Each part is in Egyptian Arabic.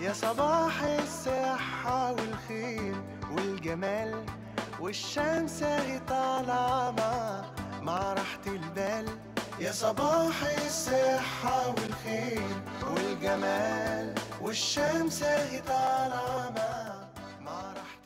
يا صباح الصحة والخير والجمال والشمس اهي طالعة مع مع راحة البال يا صباح الصحة والخير والجمال والشمس اهي طالعة مع مع راحة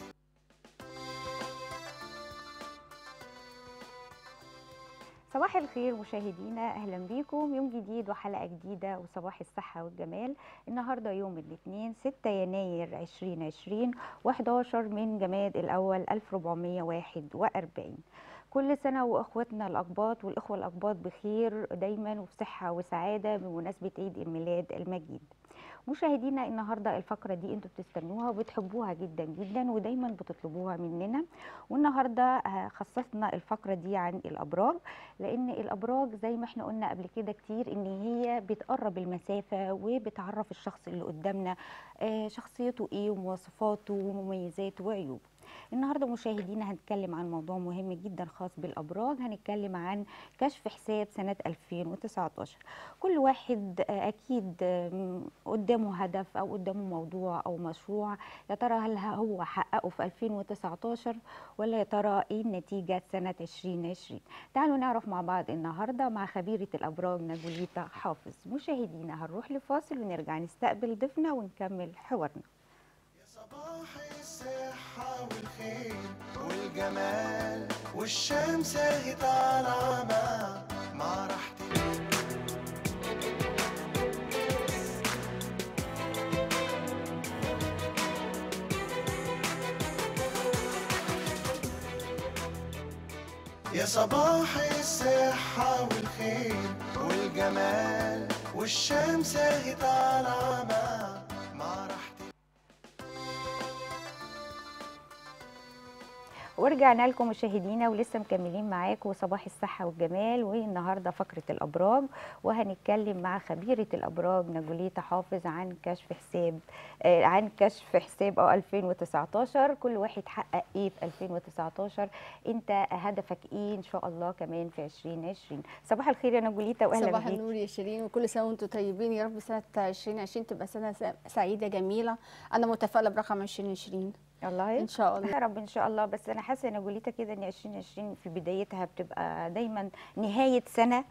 صباح الخير مشاهدينا اهلا بيكم يوم جديد وحلقه جديده وصباح الصحه والجمال النهارده يوم الاثنين 6 يناير 2020 و11 من جماد الاول 1441 كل سنه واخواتنا الاقباط والاخوه الاقباط بخير دايما وفي صحه وسعاده بمناسبه عيد الميلاد المجيد مشاهدينا النهارده الفقره دي انتوا بتستنوها وبتحبوها جدا جدا ودايما بتطلبوها مننا والنهارده آه، خصصنا الفقره دي عن الابراج لان الابراج زي ما احنا قلنا قبل كده كتير ان هي بتقرب المسافه وبتعرف الشخص اللي قدامنا آه، شخصيته ايه ومواصفاته ومميزاته وعيوبه النهارده مشاهدينا هنتكلم عن موضوع مهم جدا خاص بالابراج هنتكلم عن كشف حساب سنه 2019 كل واحد آه، اكيد آم، قدامه هدف او قدامه موضوع او مشروع يا ترى هل هو حققه في 2019 ولا يا ترى ايه النتيجه سنه 2020 تعالوا نعرف مع بعض النهارده مع خبيره الابراج نجوليتا حافظ مشاهدينا هنروح لفاصل ونرجع نستقبل ضيفنا ونكمل حوارنا يا صباح الصحة والخير والجمال والشمس اهي طالعة مع مع راحة البال يا صباح الصحة والخير والجمال والشمس اهي طالعة مع مع راحة ورجعنا لكم مشاهدينا ولسه مكملين معاكم صباح الصحة والجمال والنهارده فقرة الأبراج وهنتكلم مع خبيرة الأبراج نجوليتا حافظ عن كشف حساب آه عن كشف حساب أو 2019 كل واحد حقق إيه في 2019 أنت هدفك إيه إن شاء الله كمان في 2020 صباح الخير يا نجوليتا وأهلا صباح بيك النور يا شيرين وكل سنه وانتم طيبين يا رب سنه 2020 تبقى سنه سع- سعيده جميله انا متفائله برقم 2020 الله ان شاء الله يا رب ان شاء الله بس انا حاسه ان جوليتا كده ان 2020 في بدايتها بتبقى دايما نهايه سنه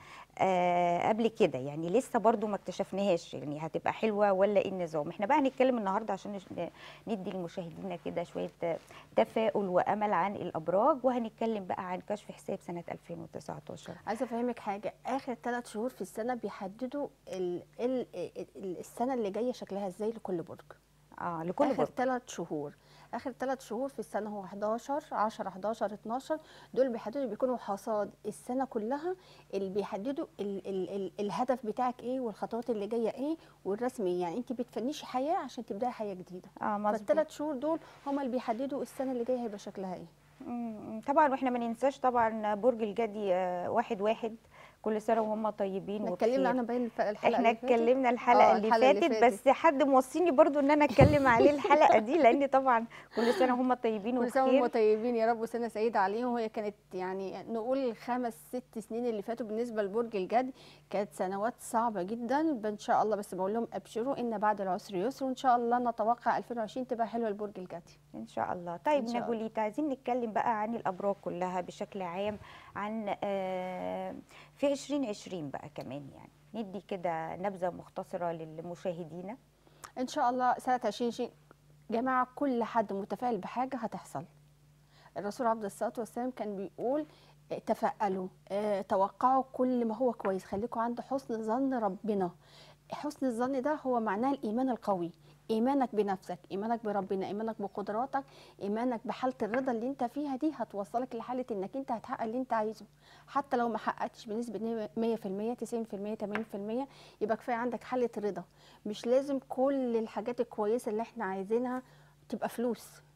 آه قبل كده يعني لسه برضو ما اكتشفناهاش يعني هتبقى حلوه ولا ايه النظام احنا بقى هنتكلم النهارده عشان نش- ندي لمشاهدينا كده شويه آه، تفاؤل وامل عن الابراج وهنتكلم بقى عن كشف حساب سنه 2019 عايزه افهمك حاجه اخر ثلاث شهور في السنه بيحددوا ال ال ال السنه اللي جايه شكلها ازاي لكل برج اه لكل اخر برج ثلاث شهور اخر ثلاث شهور في السنه هو 11 10 11 12 دول بيحددوا بيكونوا حصاد السنه كلها اللي بيحددوا ال ال ال الهدف بتاعك ايه والخطوات اللي جايه ايه والرسم ايه يعني انت بتفنشي حياه عشان تبداي حياه جديده اه مظبوط فالثلاث شهور دول هم اللي بيحددوا السنه اللي جايه هيبقى شكلها ايه مم، طبعا واحنا ما ننساش طبعا برج الجدي آه، واحد واحد كل سنه وهم طيبين احنا وبخير اتكلمنا عنها باين الف- الحلقه احنا اللي فاتت. اتكلمنا الحلقه آه، اللي, الحلقة اللي فاتت فاتت. بس حد موصيني برضو ان انا اتكلم عليه الحلقه دي لان طبعا كل سنه هم طيبين كل سنه وهم وبخير طيبين يا رب وسنه سعيده عليهم وهي كانت يعني نقول الخمس ست سنين اللي فاتوا بالنسبه لبرج الجدي كانت سنوات صعبه جدا ان شاء الله بس بقول لهم ابشروا ان بعد العسر يسر وان شاء الله نتوقع 2020 تبقى حلوه لبرج الجدي ان شاء الله طيب إن شاء الله. نجوليتا عايزين نتكلم بقى عن الابراج كلها بشكل عام عن آه، في 2020 بقى كمان يعني ندي كده نبذه مختصره للمشاهدين ان شاء الله سنه 2020 جماعه كل حد متفائل بحاجه هتحصل الرسول عبد الصلاه والسلام كان بيقول آه، تفائلوا آه، توقعوا كل ما هو كويس خليكم عند حسن ظن ربنا حسن الظن ده هو معناه الايمان القوي ايمانك بنفسك ايمانك بربنا ايمانك بقدراتك ايمانك بحاله الرضا اللي انت فيها دي هتوصلك لحاله انك انت هتحقق اللي انت عايزه حتى لو ما حققتش بنسبه 100% 90% 80% يبقى كفايه عندك حاله رضا مش لازم كل الحاجات الكويسه اللي احنا عايزينها تبقى فلوس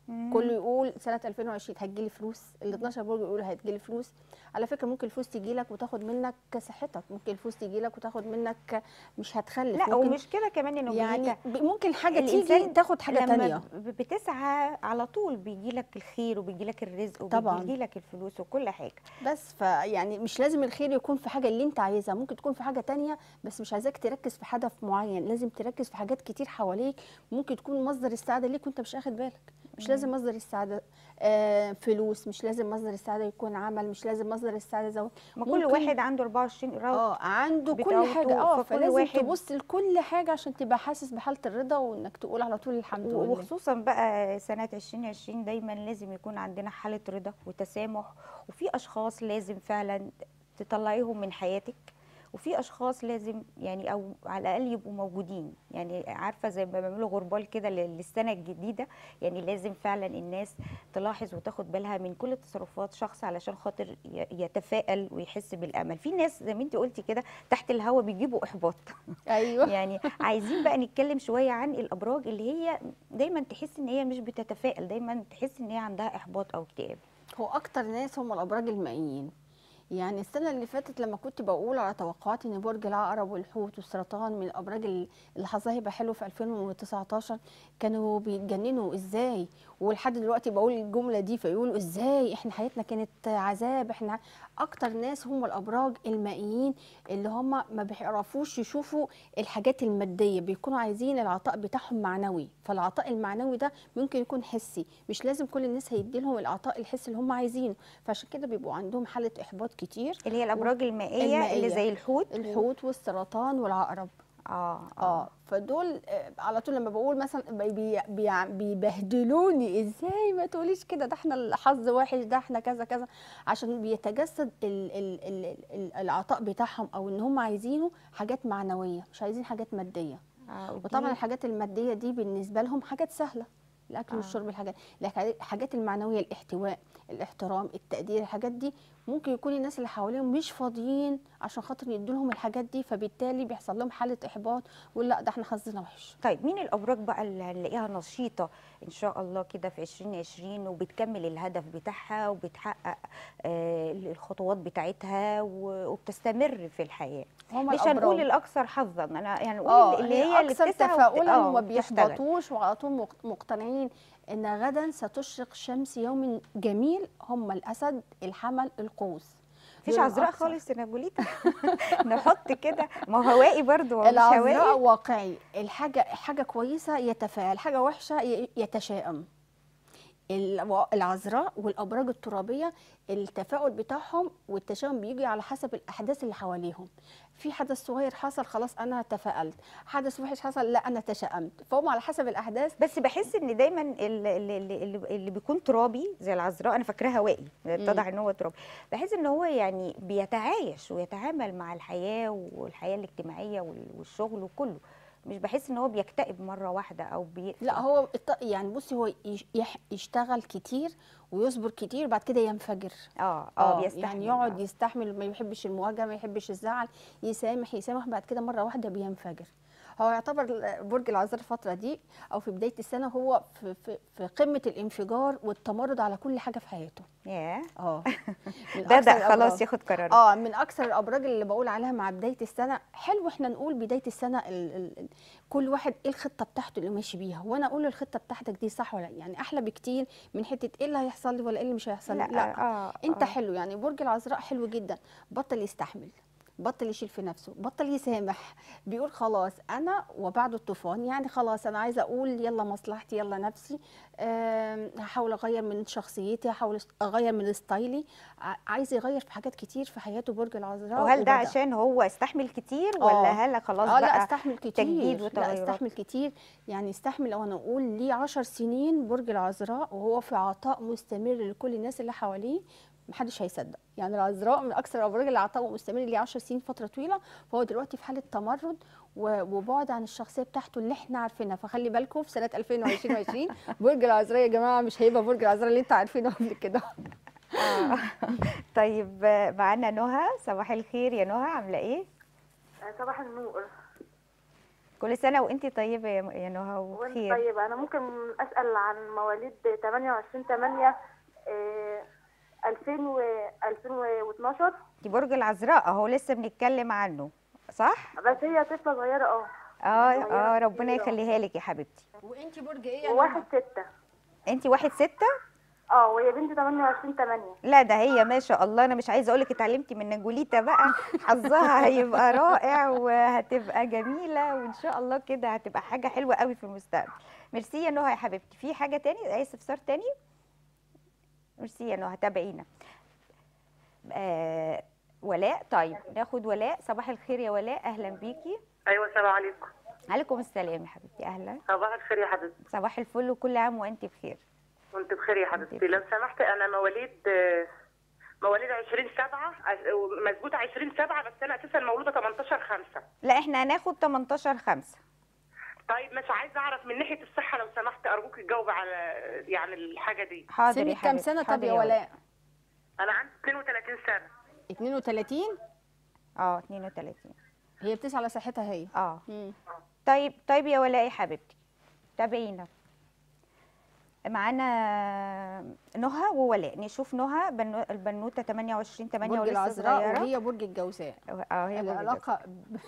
مم. كله يقول سنه 2020 هتجيلي فلوس ال 12 برج يقولوا هتجيلي فلوس على فكره ممكن الفلوس تجي لك وتاخد منك صحتك ممكن الفلوس تجي لك وتاخد منك مش هتخلف لا ممكن ومش كده كمان انه يعني بيجي- ب- ممكن حاجه تيجي الإنسان تاخد حاجه لما تانية ب- بتسعى على طول بيجي لك الخير وبيجي لك الرزق طبعاً. وبيجي لك الفلوس وكل حاجه بس فيعني مش لازم الخير يكون في حاجه اللي انت عايزها ممكن تكون في حاجه تانية بس مش عايزاك تركز في هدف معين لازم تركز في حاجات كتير حواليك ممكن تكون مصدر السعاده ليك وانت مش اخد بالك مش لازم مصدر السعاده آه فلوس مش لازم مصدر السعاده يكون عمل مش لازم مصدر السعاده زواج ما كل ممكن- واحد عنده 24 قراءه اه عنده كل بتاعته، حاجه اه فكل فلازم واحد- تبص لكل حاجه عشان تبقى حاسس بحاله الرضا وانك تقول على طول الحمد و- لله وخصوصا بقى سنة 2020 دايما لازم يكون عندنا حالة رضا وتسامح وفي أشخاص لازم فعلا تطلعيهم من حياتك وفي أشخاص لازم يعني أو على الأقل يبقوا موجودين يعني عارفة زي ما بيعملوا غربال كده لل- للسنة الجديدة يعني لازم فعلا الناس تلاحظ وتاخد بالها من كل تصرفات شخص علشان خاطر ي- يتفائل ويحس بالأمل في ناس زي ما انت قلتي كده تحت الهوا بيجيبوا إحباط ايوه يعني عايزين بقى نتكلم شويه عن الابراج اللي هي دايما تحس ان هي مش بتتفائل دايما تحس ان هي عندها احباط او اكتئاب هو اكتر ناس هم الابراج المائيين يعني السنه اللي فاتت لما كنت بقول على توقعاتي ان برج العقرب والحوت والسرطان من الابراج ال- اللي حظها هيبقى حلو في 2019 كانوا بيتجننوا ازاي ولحد دلوقتي بقول الجمله دي فيقولوا ازاي احنا حياتنا كانت عذاب احنا اكتر ناس هم الابراج المائيين اللي هم ما بيعرفوش يشوفوا الحاجات الماديه بيكونوا عايزين العطاء بتاعهم معنوي فالعطاء المعنوي ده ممكن يكون حسي مش لازم كل الناس هيدي لهم العطاء الحسي اللي هم عايزينه فعشان كده بيبقوا عندهم حاله احباط كتير اللي هي الابراج المائيه, اللي المائية. زي الحوت الحوت والسرطان والعقرب اه اه فدول آه، على طول لما بقول مثلا بي- بي- بي- بيبهدلوني ازاي ما تقوليش كده ده احنا الحظ وحش ده احنا كذا كذا عشان بيتجسد ال ال ال ال العطاء بتاعهم او ان هم عايزينه حاجات معنويه مش عايزين حاجات ماديه آه وطبعا ودي- الحاجات الماديه دي بالنسبه لهم حاجات سهله الاكل آه. والشرب الحاجات لكن الحاجات المعنويه الاحتواء الاحترام التقدير الحاجات دي ممكن يكون الناس اللي حواليهم مش فاضيين عشان خاطر يدوا لهم الحاجات دي فبالتالي بيحصل لهم حاله احباط ويقول لا ده احنا حظنا وحش طيب مين الابراج بقى اللي هنلاقيها نشيطه ان شاء الله كده في 2020 وبتكمل الهدف بتاعها وبتحقق آه الخطوات بتاعتها و- وبتستمر في الحياه هم مش هنقول الاكثر حظا انا يعني نقول اه اللي هي اللي اكثر بتسعى وبت- تفاؤلا آه، وما وبتشتغل. بيحبطوش وعلى طول مق- مقتنعين ان غدا ستشرق شمس يوم جميل هم الاسد الحمل القوس مفيش دول عذراء الأكثر. خالص يا نابوليتا نحط كده ما هو هوائي برضو هو مش العذراء هوائي واقعي الحاجه حاجه كويسه يتفائل حاجه وحشه ي- يتشائم الع- العذراء والابراج الترابيه التفاؤل بتاعهم والتشاؤم بيجي على حسب الاحداث اللي حواليهم في حدث صغير حصل خلاص انا تفائلت حدث وحش حصل لا انا تشائمت فهم على حسب الاحداث بس بحس ان دايما اللي, اللي, اللي, اللي بيكون ترابي زي العذراء انا فاكراه هوائي اتضح ان هو ترابي بحس ان هو يعني بيتعايش ويتعامل مع الحياه والحياه الاجتماعيه وال- والشغل وكله مش بحس ان هو بيكتئب مره واحده او بيقفل لا هو الط- يعني بصي هو يش- يح- يشتغل كتير ويصبر كتير بعد كده ينفجر اه اه بيستحمل يعني يقعد آه. يستحمل ما يحبش المواجهه ما يحبش الزعل يسامح يسامح بعد كده مره واحده بينفجر هو يعتبر برج العذراء الفتره دي او في بدايه السنه هو في, في, في قمه الانفجار والتمرد على كل حاجه في حياته ياه اه من ده أكثر ده خلاص الأبراج. ياخد قرار اه من اكثر الابراج اللي بقول عليها مع بدايه السنه حلو احنا نقول بدايه السنه ال ال ال كل واحد ايه الخطه بتاعته اللي ماشي بيها وانا اقول الخطه بتاعتك دي صح ولا لا يعني احلى بكتير من حته ايه اللي هيحصل لي ولا ايه اللي مش هيحصل لي لا آه انت آه. حلو يعني برج العذراء حلو جدا بطل يستحمل بطل يشيل في نفسه بطل يسامح بيقول خلاص انا وبعد الطوفان يعني خلاص انا عايزه اقول يلا مصلحتي يلا نفسي آم، هحاول اغير من شخصيتي هحاول اغير من ستايلي ع- عايز يغير في حاجات كتير في حياته برج العذراء وهل ده وبدأ. عشان هو استحمل كتير آه. ولا هل خلاص اه لا بقى استحمل كتير تجديد لا وتغيرات؟ استحمل كتير يعني استحمل لو انا اقول ليه عشر سنين برج العذراء وهو في عطاء مستمر لكل الناس اللي حواليه محدش هيصدق يعني العذراء من اكثر الابراج اللي عطاء مستمر ليه 10 سنين فتره طويله فهو دلوقتي في حاله تمرد و- وبعد عن الشخصيه بتاعته اللي احنا عارفينها فخلي بالكم في سنه 2020 برج العذراء يا جماعه مش هيبقى برج العذراء اللي انتوا عارفينه قبل كده آه. طيب آه، معانا نهى صباح الخير يا نهى عامله ايه صباح النور كل سنه وانت طيبه يا يا نهى وانت وبخير طيب انا ممكن اسال عن مواليد 28 8 2000 و 2012 دي برج العذراء اهو لسه بنتكلم عنه صح بس هي طفله صغيره اه اه صغيرة اه ربنا كتير. يخليها لك يا حبيبتي وانت برج ايه يا وواحد نهى؟ 6 انت واحد ستة اه وهي بنت 28 8 لا ده هي ما شاء الله انا مش عايزه اقول لك اتعلمتي من نجوليتا بقى حظها هيبقى رائع وهتبقى جميله وان شاء الله كده هتبقى حاجه حلوه قوي في المستقبل ميرسي يا نهى يا حبيبتي في حاجه تاني اي استفسار تاني ميرسي يا نهى تابعينا آه ولاء طيب ناخد ولاء صباح الخير يا ولاء اهلا بيكي ايوه السلام عليكم عليكم السلام يا حبيبتي اهلا صباح الخير يا حبيبتي صباح الفل وكل عام وانت بخير وانت بخير يا حبيبتي لو سمحت انا مواليد آه، مواليد 20 7 مظبوطه 20 7 بس انا اساسا مولوده 18 5 لا احنا هناخد 18 5 طيب مش عايزه اعرف من ناحيه الصحه لو سمحت ارجوك تجاوب على يعني الحاجه دي حاضر يا سنك كام حبيبتي سنه طب حاضر يا ولاء انا عندي 32 سنه 32 اه 32 هي بتسعى على صحتها هي اه مم. طيب طيب يا ولاء يا حبيبتي تابعينا معانا نهى وولاء نشوف نهى بنو... البنوته 28 8 برج ولسه العذراء صغيره وهي برج الجوزاء اه هي برج العلاقة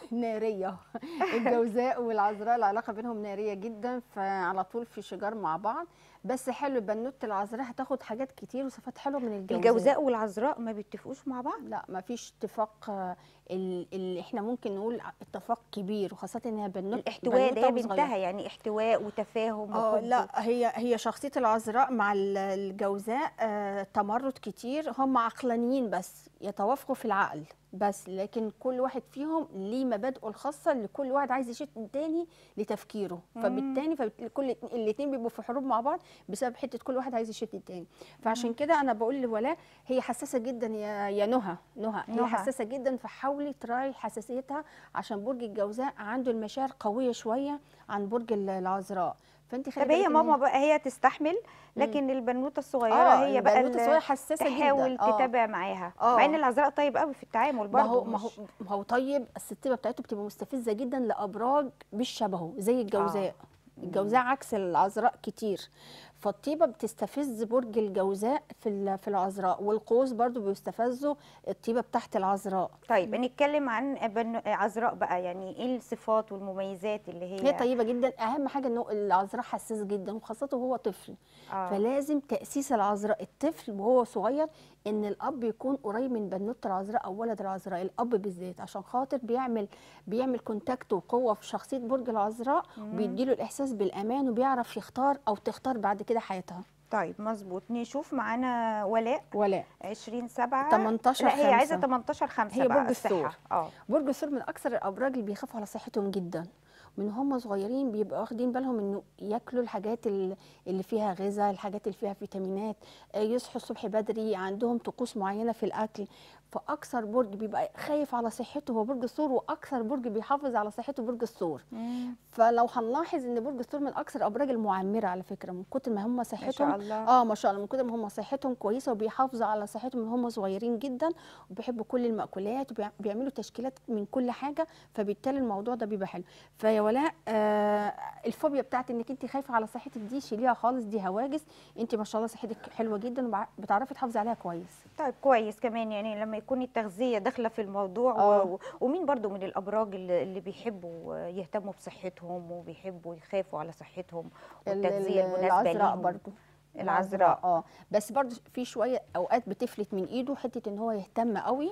نارية الجوزاء والعذراء العلاقة بينهم نارية جدا فعلى طول في شجار مع بعض بس حلو بنوتة العذراء هتاخد حاجات كتير وصفات حلوة من الجوزاء الجوزاء والعذراء ما بيتفقوش مع بعض لا ما فيش اتفاق آه، ال- اللي احنا ممكن نقول اتفاق كبير وخاصة انها بنوت الاحتواء ده هي بنوتة بنتها وصغيرة. يعني احتواء وتفاهم اه وحب لا هي هي شخصيه العذراء مع ال- الجوزاء آه تمرد كتير هم عقلانيين بس يتوافقوا في العقل بس لكن كل واحد فيهم ليه مبادئه الخاصه اللي كل واحد عايز يشد التاني لتفكيره فبالتالي فكل الاثنين بيبقوا في حروب مع بعض بسبب حته كل واحد عايز يشد التاني فعشان كده انا بقول لولاء هي حساسه جدا يا يا نهى نهى هي نهى. حساسه جدا فحاولي تراعي حساسيتها عشان برج الجوزاء عنده المشاعر قويه شويه عن برج ال- العذراء فانت خلي طب هي بالك إن ماما بقى هي تستحمل لكن البنوته الصغيره اه هي بقى البنوتة اللي الصغيرة حساسه تحاول جدا آه. تتابع معاها آه. مع ان العذراء طيب قوي في التعامل ما برضه هو ما هو مش- ما هو طيب بس الطيبه بتاعته بتبقى مستفزه جدا لابراج مش شبهه زي الجوزاء الجوزاء عكس العذراء كتير فالطيبه بتستفز برج الجوزاء في ال- في العذراء والقوس برضو بيستفزوا الطيبه بتاعت العذراء طيب نتكلم عن بن... عذراء بقى يعني ايه الصفات والمميزات اللي هي هي طيبه جدا اهم حاجه انه العذراء حساس جدا وخاصه وهو طفل آه. فلازم تاسيس العذراء الطفل وهو صغير ان الاب يكون قريب من بنوته العذراء او ولد العذراء الاب بالذات عشان خاطر بيعمل بيعمل كونتاكت وقوه في شخصيه برج العذراء بيديله الاحساس بالامان وبيعرف يختار او تختار بعد كده حياتها طيب مظبوط نشوف معانا ولاء ولا 20 7 18 لا هي عايزه خمسة. 18 5 هي بقى برج الصحة. الثور. اه برج الثور من اكثر الابراج اللي بيخافوا على صحتهم جدا من هم صغيرين بيبقوا واخدين بالهم انه ياكلوا الحاجات ال- اللي فيها غذاء الحاجات اللي فيها فيتامينات آه، يصحوا الصبح بدري عندهم طقوس معينه في الاكل فاكثر برج بيبقى خايف على صحته هو برج الثور واكثر برج بيحافظ على صحته برج الثور فلو هنلاحظ ان برج الثور من اكثر الابراج المعمره على فكره من كتر ما هم صحتهم الله. اه ما شاء الله من كتر ما هم صحتهم كويسه وبيحافظوا على صحتهم من هم صغيرين جدا وبيحبوا كل المأكولات وبيعملوا تشكيلات من كل حاجه فبالتالي الموضوع ده بيبقى حلو فيا ولاء آه الفوبيا بتاعت انك انت خايفه على صحتك دي شيليها خالص دي هواجس انت ما شاء الله صحتك حلوه جدا وبتعرفي تحافظي عليها كويس طيب كويس كمان يعني لما يكون التغذيه داخله في الموضوع و... آه. و- ومين برضو من الابراج اللي, اللي بيحبوا يهتموا بصحتهم وبيحبوا يخافوا على صحتهم ال- والتغذيه ال- المناسبه العذراء ليهم برضو العذراء. اه بس برضو في شويه اوقات بتفلت من ايده حته ان هو يهتم قوي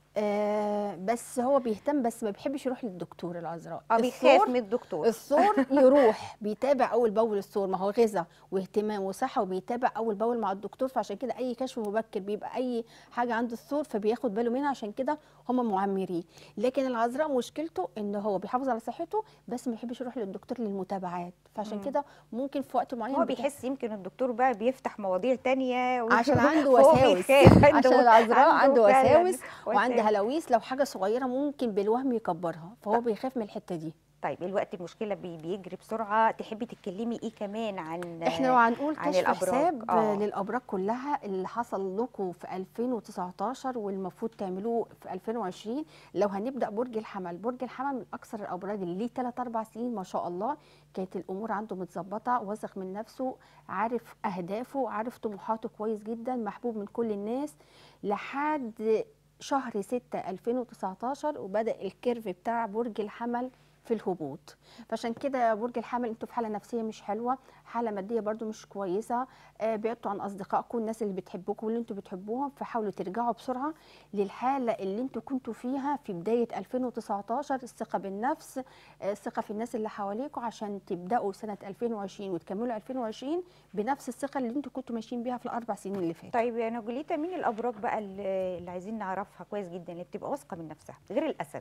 آه بس هو بيهتم بس ما بيحبش يروح للدكتور العذراء اه بيخاف الثور- من الدكتور الثور يروح بيتابع اول باول الثور ما هو غذاء واهتمام وصحه وبيتابع اول باول مع الدكتور فعشان كده اي كشف مبكر بيبقى اي حاجه عند الثور فبياخد باله منها عشان كده هم معمرين لكن العذراء مشكلته ان هو بيحافظ على صحته بس ما بيحبش يروح للدكتور للمتابعات فعشان كده ممكن في وقت معين هو بتح- بيحس يمكن الدكتور بقى بيفتح مواضيع تانية و- عشان عنده فهو وساوس بيخاف، عنده- عشان العذراء عنده فعلاً وساوس وعنده وساوس. هلاويس لو حاجه صغيره ممكن بالوهم يكبرها فهو بيخاف من الحته دي طيب الوقت المشكله بي بيجري بسرعه تحبي تتكلمي ايه كمان عن احنا لو هنقول عن كشف الأبراج. حساب آه. للابراج كلها اللي حصل لكم في 2019 والمفروض تعملوه في 2020 لو هنبدا برج الحمل برج الحمل من اكثر الابراج اللي ليه 3 4 سنين ما شاء الله كانت الامور عنده متظبطه واثق من نفسه عارف اهدافه عارف طموحاته كويس جدا محبوب من كل الناس لحد شهر 6 2019 وبدا الكيرف بتاع برج الحمل في الهبوط فعشان كده يا برج الحمل انتوا في حاله نفسيه مش حلوه حاله ماديه برضو مش كويسه آه بعدتوا عن اصدقائكم الناس اللي بتحبكم واللي انتوا بتحبوهم فحاولوا ترجعوا بسرعه للحاله اللي انتوا كنتوا فيها في بدايه 2019 الثقه بالنفس آه، الثقه في الناس اللي حواليكم عشان تبداوا سنه 2020 وتكملوا 2020 بنفس الثقه اللي انتوا كنتوا ماشيين بيها في الاربع سنين اللي فاتوا طيب يا نجوليتا مين الابراج بقى اللي اللي عايزين نعرفها كويس جدا اللي بتبقى واثقه من نفسها غير الاسد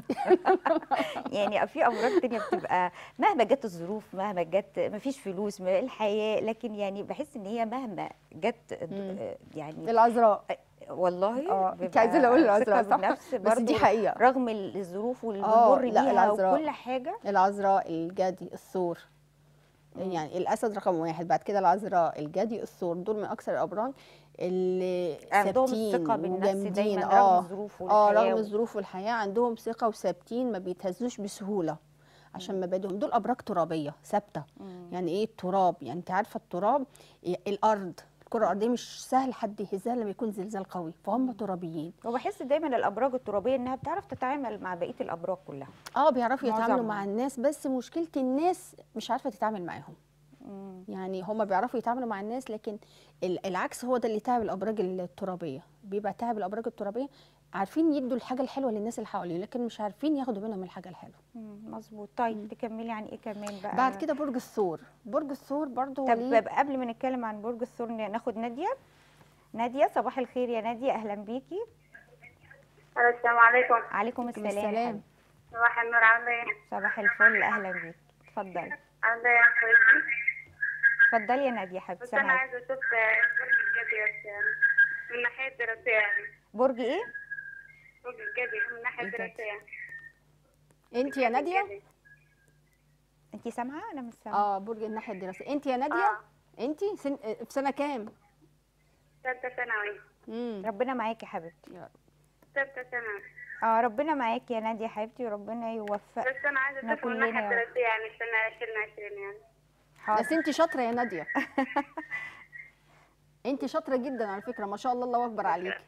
يعني في ابراج تانية بتبقى مهما جت الظروف مهما جت مفيش فلوس ما- الحياه لكن يعني بحس ان هي مهما جت مم. يعني العذراء والله اه انت بيبقى عايزه اقول العذراء ثقة صح بالنفس بس دي برضو حقيقه رغم الظروف واللي آه، بنمر لا، بيها العذراء. وكل حاجه العذراء الجدي الثور يعني الاسد رقم واحد بعد كده العذراء الجدي الثور دول من اكثر الابراج اللي عندهم ثابتين الثقه بالنفس وجامدين. دايما اه رغم الظروف اه والحياه رغم الظروف والحياه عندهم ثقه وثابتين ما بيتهزوش بسهوله عشان مبادئهم دول ابراج ترابيه ثابته مم. يعني ايه التراب يعني انت عارفه التراب ي- الارض الكره الارضيه مش سهل حد يهزها لما يكون زلزال قوي فهم ترابيين وبحس دايما الابراج الترابيه انها بتعرف تتعامل مع بقيه الابراج كلها اه بيعرفوا يتعاملوا معظمهم. مع الناس بس مشكله الناس مش عارفه تتعامل معاهم مم. يعني هم بيعرفوا يتعاملوا مع الناس لكن ال- العكس هو ده اللي تعب الابراج الترابيه بيبقى تعب الابراج الترابيه عارفين يدوا الحاجه الحلوه للناس اللي حواليهم لكن مش عارفين ياخدوا منهم الحاجه الحلوه مم، مظبوط طيب تكملي عن ايه كمان بقى بعد كده برج الثور برج الثور برضو هو طب ليه قبل ما نتكلم عن برج الثور ناخد ناديه ناديه صباح الخير يا ناديه اهلا بيكي السلام عليكم عليكم السلام السلام. حبيبتي. صباح النور عامله ايه؟ صباح الفل اهلا بيكي اتفضلي عامله ايه يا حبيبتي؟ اتفضلي يا ناديه حبيبتي بس انا سامعاكي. عايزه اشوف برج الجدي بس يعني من الناحيه الدراسيه يعني برج ايه برج الجدي من الناحيه الجدي. الدراسيه انت يا ناديه الجدي. انت سامعه انا مش سامعه اه برج الناحيه الدراسيه انت يا ناديه اه انت سن... في سنه كام ثالثه ثانوي امم ربنا معاكي يا حبيبتي ثالثه ثانوي اه ربنا معاكي يا ناديه يا حبيبتي وربنا يوفقك بس انا عايزه احنا اشوف من كلنا الناحيه يا رب. الدراسيه يعني السنه 2020 يعني بس حاضر انت شاطره يا ناديه انت شاطره جدا على فكره ما شاء الله الله اكبر عليكي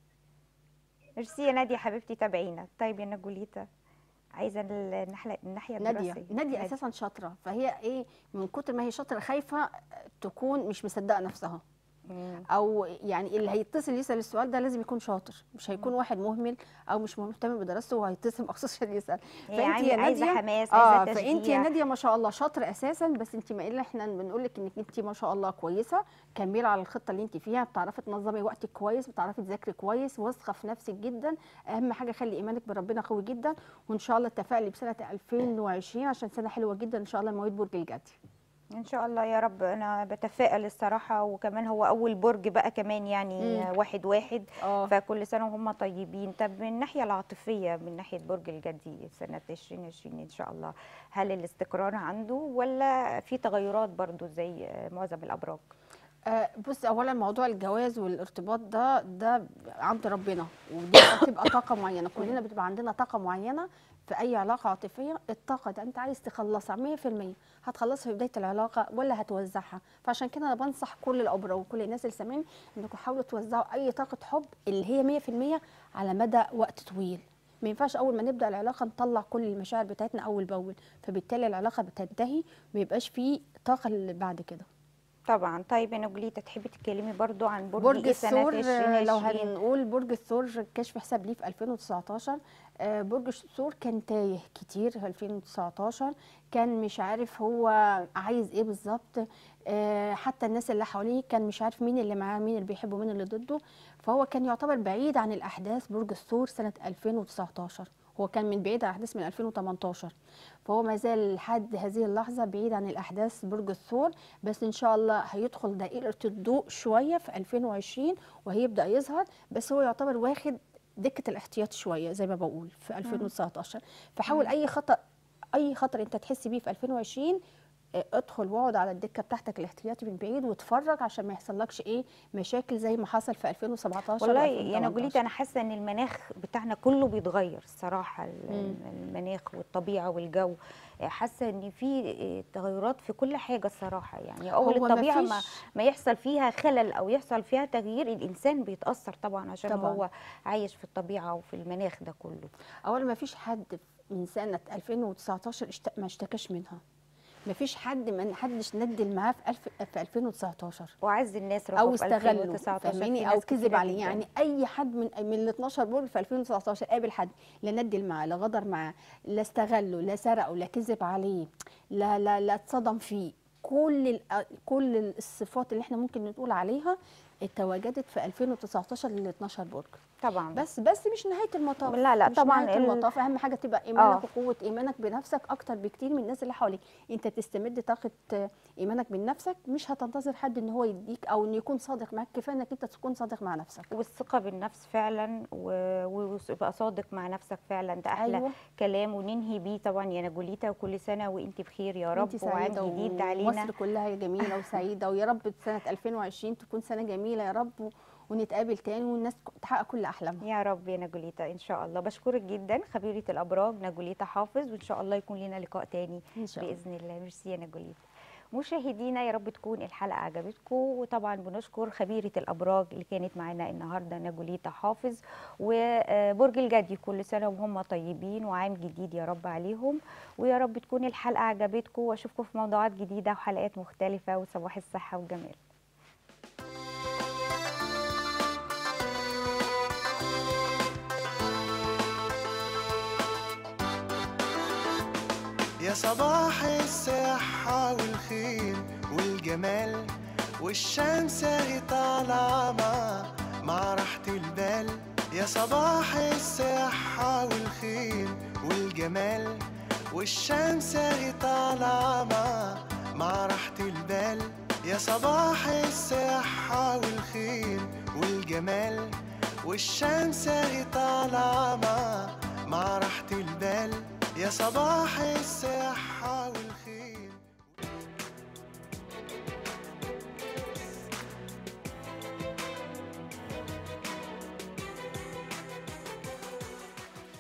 ميرسي يا ناديه حبيبتي تابعينا طيب يا نجوليتا عايزه الناحيه الناحيه ناديه الدراسيه ناديه اساسا شاطره فهي ايه من كتر ما هي شاطره خايفه تكون مش مصدقه نفسها مم. او يعني اللي هيتصل يسال السؤال ده لازم يكون شاطر مش هيكون واحد مهمل او مش مهتم بدراسته وهيتصل مخصوص عشان يسال هي عايزه عايزه حماس اه عايزه فانت يا تشجيع ناديه ما شاء الله شاطره اساسا بس انت ما الا احنا بنقول لك انك انت ما شاء الله كويسه كملي على الخطه اللي انت فيها بتعرفي تنظمي وقتك كويس بتعرفي تذاكري كويس واثقه في نفسك جدا اهم حاجه خلي ايمانك بربنا قوي جدا وان شاء الله تفائلي بسنه 2020 عشان سنه حلوه جدا ان شاء الله مواليد برج الجدي ان شاء الله يا رب انا بتفائل الصراحه وكمان هو اول برج بقى كمان يعني مم. واحد واحد اه فكل سنه وهم طيبين طب من الناحيه العاطفيه من ناحيه برج الجدي سنه 2020 ان شاء الله هل الاستقرار عنده ولا في تغيرات برضو زي معظم الابراج آه، بص اولا موضوع الجواز والارتباط ده ده عند ربنا ودي بتبقى طاقه معينه كلنا بتبقى عندنا طاقه معينه في اي علاقه عاطفيه الطاقه ده انت عايز تخلصها 100% هتخلصها في بدايه العلاقه ولا هتوزعها فعشان كده انا بنصح كل الابراج وكل الناس اللي سامعين انكم حاولوا توزعوا اي طاقه حب اللي هي 100% على مدى وقت طويل ما ينفعش اول ما نبدا العلاقه نطلع كل المشاعر بتاعتنا اول باول فبالتالي العلاقه بتنتهي ما يبقاش فيه طاقه اللي بعد كده طبعا طيب يا نجليتا تحبي تتكلمي برضو عن برج, برج إيه سنه الثور آه، لو 2020 هنقول برج الثور كشف حساب ليه في 2019 آه، برج الثور كان تايه كتير في 2019 كان مش عارف هو عايز ايه بالظبط آه، حتى الناس اللي حواليه كان مش عارف مين اللي معاه مين اللي بيحبه مين اللي ضده فهو كان يعتبر بعيد عن الاحداث برج الثور سنه 2019 هو كان من بعيد عن احداث من 2018 فهو ما زال لحد هذه اللحظه بعيد عن الاحداث برج الثور بس ان شاء الله هيدخل دائره الضوء شويه في 2020 وهيبدا يظهر بس هو يعتبر واخد دكه الاحتياط شويه زي ما بقول في 2019 فحاول اي خطا اي خطر انت تحس بيه في 2020 آه، ادخل واقعد على الدكه بتاعتك الاحتياطي من بعيد واتفرج عشان ما يحصلكش ايه مشاكل زي ما حصل في 2017 والله و يا 2018. نجوليت انا حاسه ان المناخ بتاعنا كله بيتغير الصراحه ال- مم. المناخ والطبيعه والجو حاسه ان في تغيرات في كل حاجه الصراحه يعني اول هو الطبيعه ما مفيش- ما يحصل فيها خلل او يحصل فيها تغيير الانسان بيتاثر طبعا عشان طبعاً. هو عايش في الطبيعه وفي المناخ ده كله اولا ما فيش حد من سنه 2019 اشت... ما اشتكاش منها ما فيش حد ما حدش ندل معاه في, الف... في 2019 وعز الناس راحوا او في استغلوا 2019 في فاهماني او ناس كذب كتيرة عليه جداً. يعني اي حد من من ال 12 برج في 2019 قابل حد لا ندل معاه لا غدر معاه لا استغله لا سرقه لا كذب عليه لا لا لا اتصدم فيه كل ال- كل الصفات اللي احنا ممكن نقول عليها تواجدت في 2019 لل 12 برج طبعا بس بس مش نهايه المطاف لا، لا، مش طبعاً نهايه ال- المطاف اهم حاجه تبقى ايمانك آه. وقوه ايمانك بنفسك اكتر بكتير من الناس اللي حواليك انت تستمد طاقه آه، ايمانك بنفسك مش هتنتظر حد ان هو يديك او انه يكون صادق معاك كفايه انك انت تكون صادق مع نفسك والثقه بالنفس فعلا و- وتبقى صادق مع نفسك فعلا ده احلى أيوة. كلام وننهي بيه طبعا يا نجوليتا وكل سنه وانت بخير يا رب انت وعام سعيده جديد علينا ومصر كلها جميله وسعيده ويا رب سنه 2020 تكون سنه جميله يا رب و- ونتقابل تاني والناس تحقق كل احلامها يا رب يا نجوليتا ان شاء الله بشكرك جدا خبيره الابراج نجوليتا حافظ وان شاء الله يكون لنا لقاء تاني ان شاء الله باذن الله ميرسي يا نجوليتا مشاهدينا يا رب تكون الحلقه عجبتكم وطبعا بنشكر خبيره الابراج اللي كانت معانا النهارده نجوليتا حافظ وبرج الجدي كل سنه وهم طيبين وعام جديد يا رب عليهم ويا رب تكون الحلقه عجبتكم واشوفكم في موضوعات جديده وحلقات مختلفه وصباح الصحه والجمال يا صباح الصحة والخير والجمال والشمس اهي طالعة مع مع راحة البال يا صباح الصحة والخير والجمال والشمس اهي طالعة مع مع راحة البال يا صباح الصحة والخير والجمال والشمس اهي طالعة مع مع راحة البال يا صباح الصحة والخير